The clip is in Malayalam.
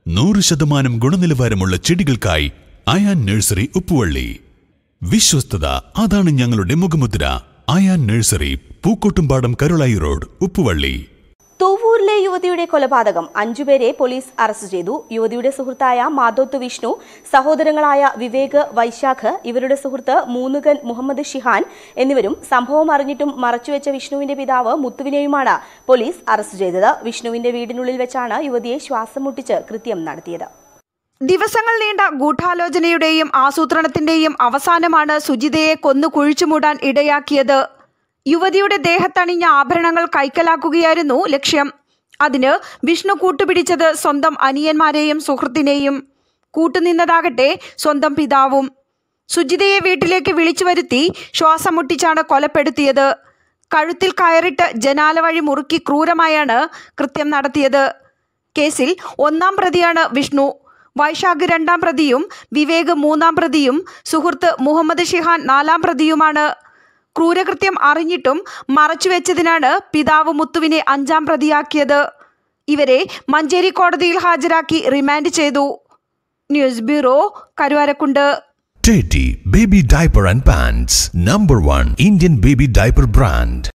നൂറ് ശതമാനം ഗുണനിലവാരമുള്ള ചെടികൾക്കായി അയാൻ നഴ്സറി ഉപ്പുവള്ളി വിശ്വസ്തത അതാണ് ഞങ്ങളുടെ മുഖമുദ്ര അയാൻ നഴ്സറി പൂക്കോട്ടുംപാടം കരുളായി റോഡ് ഉപ്പുവള്ളി തൂവൂരിലെ യുവതിയുടെ കൊലപാതകം അഞ്ചുപേരെ പോലീസ് അറസ്റ്റ് ചെയ്തു യുവതിയുടെ സുഹൃത്തായ മാധോത്ത് വിഷ്ണു സഹോദരങ്ങളായ വിവേക് വൈശാഖ് ഇവരുടെ സുഹൃത്ത് മൂന്നുകൻ മുഹമ്മദ് ഷിഹാൻ എന്നിവരും സംഭവം അറിഞ്ഞിട്ടും മറച്ചുവെച്ച വിഷ്ണുവിന്റെ പിതാവ് മുത്തുവിനെയുമാണ് പോലീസ് അറസ്റ്റ് ചെയ്തത് വിഷ്ണുവിന്റെ വീടിനുള്ളിൽ വെച്ചാണ് യുവതിയെ ശ്വാസം മുട്ടിച്ച് കൃത്യം നടത്തിയത് ദിവസങ്ങൾ നീണ്ട ഗൂഢാലോചനയുടെയും ആസൂത്രണത്തിന്റെയും അവസാനമാണ് സുജിതയെ കൊന്നു കുഴിച്ചുമൂടാൻ ഇടയാക്കിയത് യുവതിയുടെ ദേഹത്തണിഞ്ഞ ആഭരണങ്ങൾ കൈക്കലാക്കുകയായിരുന്നു ലക്ഷ്യം അതിന് വിഷ്ണു കൂട്ടുപിടിച്ചത് സ്വന്തം അനിയന്മാരെയും സുഹൃത്തിനെയും കൂട്ടുനിന്നതാകട്ടെ സ്വന്തം പിതാവും സുജിതയെ വീട്ടിലേക്ക് വിളിച്ചു വരുത്തി ശ്വാസം മുട്ടിച്ചാണ് കൊലപ്പെടുത്തിയത് കഴുത്തിൽ കയറിട്ട് ജനാല വഴി മുറുക്കി ക്രൂരമായാണ് കൃത്യം നടത്തിയത് കേസിൽ ഒന്നാം പ്രതിയാണ് വിഷ്ണു വൈശാഖ് രണ്ടാം പ്രതിയും വിവേക് മൂന്നാം പ്രതിയും സുഹൃത്ത് മുഹമ്മദ് ഷിഹാൻ നാലാം പ്രതിയുമാണ് ക്രൂരകൃത്യം അറിഞ്ഞിട്ടും മറച്ചുവെച്ചതിനാണ് പിതാവ് മുത്തുവിനെ അഞ്ചാം പ്രതിയാക്കിയത് ഇവരെ മഞ്ചേരി കോടതിയിൽ ഹാജരാക്കി റിമാൻഡ് ചെയ്തു news bureau Karuvarakundu Teddy Baby Diaper and Pants, number one Indian baby diaper brand.